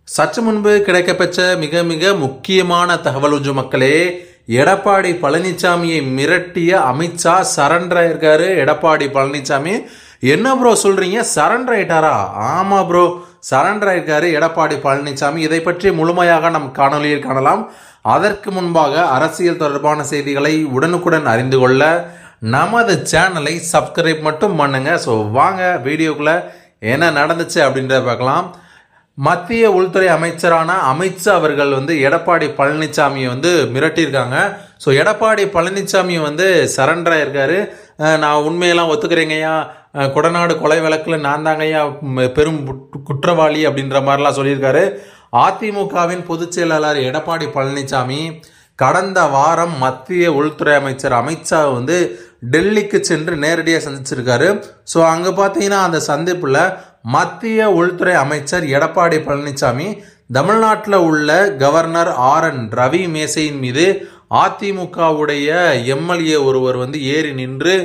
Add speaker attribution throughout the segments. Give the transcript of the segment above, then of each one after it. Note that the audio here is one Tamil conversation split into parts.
Speaker 1: சற்று முன்பு கிடைக்கப்பெற்ற மிக மிக முக்கியமான தகவல் உஞ்சு மக்களே எடப்பாடி பழனிசாமியை மிரட்டிய அமித்ஷா சரண்டர் ஆயிருக்காரு எடப்பாடி பழனிசாமி என்ன ப்ரோ சொல்றீங்க சரண்டர் ஆயிட்டாரா ஆமா ப்ரோ சரண்டர் ஆயிருக்காரு எடப்பாடி பழனிசாமி இதை பற்றி முழுமையாக நம் காணொலியில் காணலாம் அதற்கு முன்பாக அரசியல் தொடர்பான செய்திகளை உடனுக்குடன் அறிந்து கொள்ள நமது சேனலை சப்ஸ்கிரைப் மட்டும் பண்ணுங்க ஸோ வாங்க வீடியோக்குள்ள என்ன நடந்துச்சு அப்படின்றத பார்க்கலாம் மத்திய உள்துறை அமைச்சரான அமித்ஷா அவர்கள் வந்து எடப்பாடி பழனிசாமியை வந்து மிரட்டியிருக்காங்க ஸோ எடப்பாடி பழனிசாமி வந்து சரண்டர் ஆயிருக்காரு அஹ் நான் உண்மையெல்லாம் ஒத்துக்கிறேங்கய்யா அஹ் கொடநாடு கொலை வழக்கில் நான் தாங்கய்யா ம், பெரும் புட்- குற்றவாளி அப்படின்ற மாதிரிலாம் சொல்லியிருக்காரு அதிமுகவின் பொதுச் செயலாளர் எடப்பாடி பழனிசாமி கடந்த வாரம் மத்திய உள்துறை அமைச்சர் அமித்ஷா வந்து டெல்லிக்கு சென்று நேரடியாக சந்திச்சிருக்காரு ஸோ அங்கே பார்த்தீங்கன்னா அந்த சந்திப்பில் மத்திய உள்துறை அமைச்சர் எடப்பாடி பழனிசாமி தமிழ்நாட்டில் உள்ள கவர்னர் ஆர் என் ரவி மேசையின் மீது அதிமுகவுடைய எம்எல்ஏ ஒருவர் வந்து ஏறி நின்று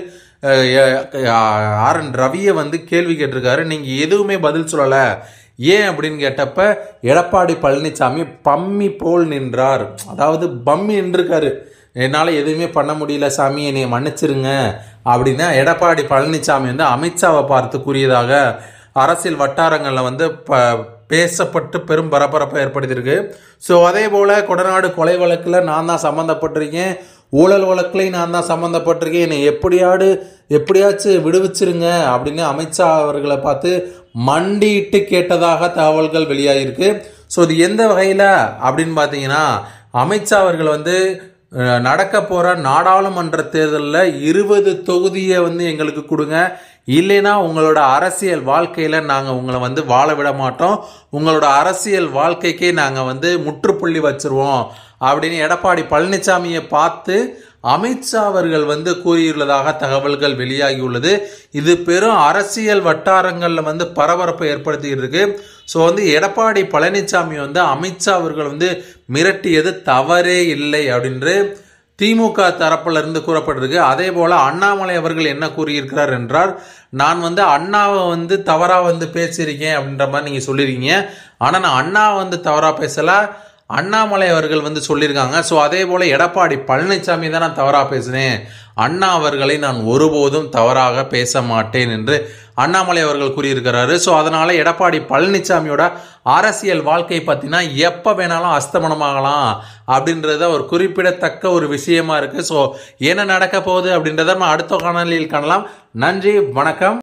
Speaker 1: ஆர் என் ரவியை வந்து கேள்வி கேட்டிருக்காரு நீங்கள் எதுவுமே பதில் சொல்லலை ஏன் அப்படின்னு கேட்டப்ப எடப்பாடி பழனிசாமி பம்மி போல் நின்றார் அதாவது பம்மி நின்றுருக்காரு என்னால் எதுவுமே பண்ண முடியல சாமி என்னை மன்னிச்சிருங்க அப்படின்னா எடப்பாடி பழனிசாமி வந்து அமித்ஷாவை பார்த்து கூறியதாக அரசியல் வட்டாரங்களில் வந்து ப பேசப்பட்டு பெரும் பரபரப்பை ஏற்படுத்தியிருக்கு ஸோ அதே போல் கொடநாடு கொலை வழக்கில் நான் தான் சம்மந்தப்பட்டிருக்கேன் ஊழல் வழக்குலையும் நான் தான் சம்மந்தப்பட்டிருக்கேன் என்னை எப்படியாடு எப்படியாச்சும் விடுவிச்சிருங்க அப்படின்னு அமித்ஷா அவர்களை பார்த்து மண்டியிட்டு கேட்டதாக தகவல்கள் வெளியாகிருக்கு ஸோ இது எந்த வகையில் அப்படின்னு பார்த்தீங்கன்னா அமித்ஷா அவர்கள் வந்து அஹ், நடக்க போகிற நாடாளுமன்ற தேர்தலில் இருபது தொகுதியை வந்து எங்களுக்கு கொடுங்க இல்லைன்னா உங்களோட அரசியல் வாழ்க்கையில் நாங்கள் உங்களை வந்து வாழ விட மாட்டோம் உங்களோட அரசியல் வாழ்க்கைக்கே நாங்கள் வந்து முற்றுப்புள்ளி வச்சிருவோம் அப்படின்னு எடப்பாடி பழனிசாமியை பார்த்து அமித்ஷா அவர்கள் வந்து கூறியுள்ளதாக தகவல்கள் வெளியாகியுள்ளது இது பெரும் அரசியல் வட்டாரங்களில் வந்து பரபரப்பை ஏற்படுத்திட்டு இருக்கு ஸோ வந்து எடப்பாடி பழனிசாமி வந்து அமித்ஷா அவர்கள் வந்து மிரட்டியது தவறே இல்லை அப்படின்று திமுக தரப்புல இருந்து கூறப்பட்டிருக்கு அதே போல அண்ணாமலை அவர்கள் என்ன கூறியிருக்கிறார் என்றால் நான் வந்து அண்ணாவை வந்து தவறா வந்து பேசியிருக்கேன் அப்படின்ற மாதிரி நீங்க சொல்லியிருக்கீங்க ஆனா நான் அண்ணாவை வந்து தவறா பேசல அண்ணாமலை அவர்கள் வந்து சொல்லியிருக்காங்க ஸோ அதே போல எடப்பாடி பழனிசாமி தான் நான் தவறா பேசினேன் அண்ணா அவர்களை நான் ஒருபோதும் தவறாக பேச மாட்டேன் என்று அண்ணாமலை அவர்கள் கூறியிருக்கிறாரு ஸோ அதனால எடப்பாடி பழனிசாமியோட அரசியல் வாழ்க்கை பார்த்தீங்கன்னா எப்போ வேணாலும் அஸ்தமனமாகலாம் அப்படின்றது ஒரு குறிப்பிடத்தக்க ஒரு விஷயமா இருக்கு ஸோ என்ன நடக்க போகுது அப்படின்றத நம்ம அடுத்த காணொலியில் காணலாம் நன்றி வணக்கம்